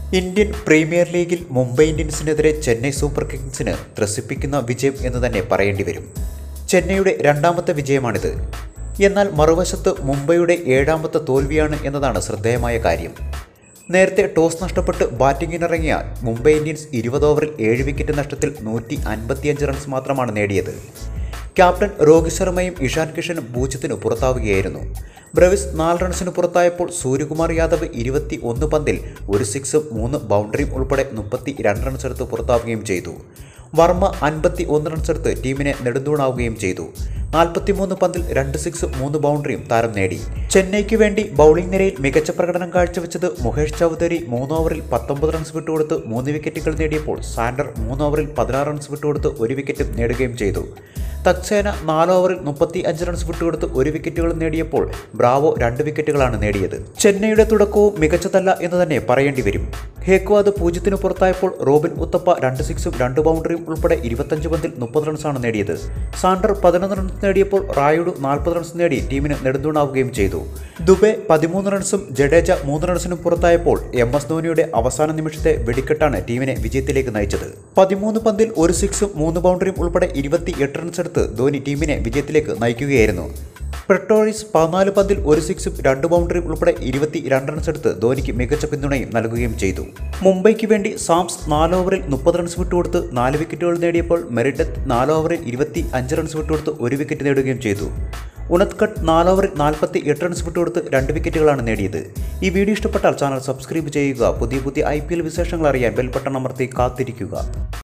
Indian Premier ലീഗിൽ മുംബൈ ഇന്ത്യൻസിനെതിരെ Chennai super കിങ്സിന് ത്രസിപ്പിക്കുന്ന വിജയം എന്ന് തന്നെ പറയേണ്ടി വരും ചെന്നൈയുടെ രണ്ടാമത്തെ വിജയമാണിത് എന്നാൽ മറുവശത്ത് മുംബൈയുടെ ഏഴാമത്തെ തോൽവിയാണ് എന്നതാണ് ശ്രദ്ധേയമായ കാര്യം നേരത്തെ ടോസ് നഷ്ടപ്പെട്ട് ബാറ്റിംഗിനിറങ്ങിയ മുംബൈ ഇന്ത്യൻസ് ഇരുപത് ഓവറിൽ ഏഴ് വിക്കറ്റ് നഷ്ടത്തിൽ നൂറ്റി അൻപത്തിയഞ്ച് റൺസ് മാത്രമാണ് നേടിയത് ക്യാപ്റ്റൻ രോഹിത് ശർമ്മയും ഇഷാൻ കിഷനും പൂജ്യത്തിന് പുറത്താവുകയായിരുന്നു ബ്രവിസ് നാല് റൺസിന് പുറത്തായപ്പോൾ സൂര്യകുമാർ യാദവ് ഇരുപത്തി ഒന്ന് പന്തിൽ ഒരു സിക്സും മൂന്ന് ബൗണ്ടറിയും ഉൾപ്പെടെ മുപ്പത്തി രണ്ട് റൺസ് എടുത്ത് പുറത്താവുകയും ചെയ്തു വർമ്മ അൻപത്തി ഒന്ന് റൺസ് എടുത്ത് ടീമിനെ നെടുന്തൂണാവുകയും ചെയ്തു നാൽപ്പത്തിമൂന്ന് പന്തിൽ രണ്ട് സിക്സ് മൂന്ന് ബൗണ്ടറിയും താരം നേടി ചെന്നൈക്ക് വേണ്ടി ബൗളിംഗ് നിരയിൽ മികച്ച പ്രകടനം കാഴ്ചവെച്ചത് മുകേഷ് ചൗധരി മൂന്ന് ഓവറിൽ പത്തൊമ്പത് റൺസ് വിട്ടുകൊടുത്ത് മൂന്ന് വിക്കറ്റുകൾ നേടിയപ്പോൾ സാൻഡർ മൂന്ന് ഓവറിൽ പതിനാറ് റൺസ് വിട്ടുകൊടുത്ത് ഒരു വിക്കറ്റും നേടുകയും ചെയ്തു തക്സേന നാല് ഓവറിൽ മുപ്പത്തി അഞ്ച് റൺസ് വിട്ടുകൊടുത്ത് ഒരു വിക്കറ്റുകൾ നേടിയപ്പോൾ ബ്രാവോ രണ്ട് വിക്കറ്റുകളാണ് നേടിയത് ചെന്നൈയുടെ തുടക്കവും മികച്ചതല്ല എന്ന് തന്നെ പറയേണ്ടി വരും ഹേക്വാദ് പൂജ്യത്തിന് പുറത്തായപ്പോൾ റോബിൻ ഉത്തപ്പ രണ്ട് സിക്സും രണ്ട് ബൗണ്ടറിയും ഉൾപ്പെടെ ഇരുപത്തഞ്ച് പന്തിൽ മുപ്പത് റൺസാണ് നേടിയത് സാണ്ടർ പതിനൊന്ന് റൺസ് നേടിയപ്പോൾ റായുഡു നാൽപ്പത് റൺസ് നേടി ടീമിന് നെടുന്തൂണാവുകയും ചെയ്തു ദുബെ പതിമൂന്ന് റൺസും ജഡേജ മൂന്ന് റൺസിനും പുറത്തായപ്പോൾ എം എസ് ധോനിയുടെ അവസാന നിമിഷത്തെ വെടിക്കെട്ടാണ് ടീമിനെ വിജയത്തിലേക്ക് നയിച്ചത് പതിമൂന്ന് പന്തിൽ ഒരു സിക്സും മൂന്ന് ബൗണ്ടറിയും ഉൾപ്പെടെ ഇരുപത്തി എട്ട് റൺസ് എടുത്ത് ധോനി ടീമിനെ വിജയത്തിലേക്ക് നയിക്കുകയായിരുന്നു പ്രെട്ടോറിസ് പതിനാല് പന്തിൽ ഒരു സിക്സും രണ്ട് ബൗണ്ടറിയും ഉൾപ്പെടെ ഇരുപത്തി രണ്ട് റൺസ് എടുത്ത് ധോനിക്ക് മികച്ച പിന്തുണയും നൽകുകയും ചെയ്തു മുംബൈക്ക് വേണ്ടി സാംസ് നാല് ഓവറിൽ മുപ്പത് റൺസ് വിട്ടുകൊടുത്ത് നാല് വിക്കറ്റുകൾ നേടിയപ്പോൾ മെറിഡത്ത് നാല് ഓവറിൽ ഇരുപത്തി അഞ്ച് റൺസ് വിട്ടുകൊടുത്ത് ഒരു വിക്കറ്റ് നേടുകയും ചെയ്തു ഉണത്കട്ട് നാല് ഓവറിൽ നാൽപ്പത്തി എട്ട് റൺസ് വിട്ടുകൊടുത്ത് രണ്ട് വിക്കറ്റുകളാണ് നേടിയത് ഈ വീഡിയോ ഇഷ്ടപ്പെട്ടാൽ ചാനൽ സബ്സ്ക്രൈബ് ചെയ്യുക പുതിയ പുതിയ ഐ വിശേഷങ്ങൾ അറിയാൻ ബെൽബട്ടൺ അമർത്തി കാത്തിരിക്കുക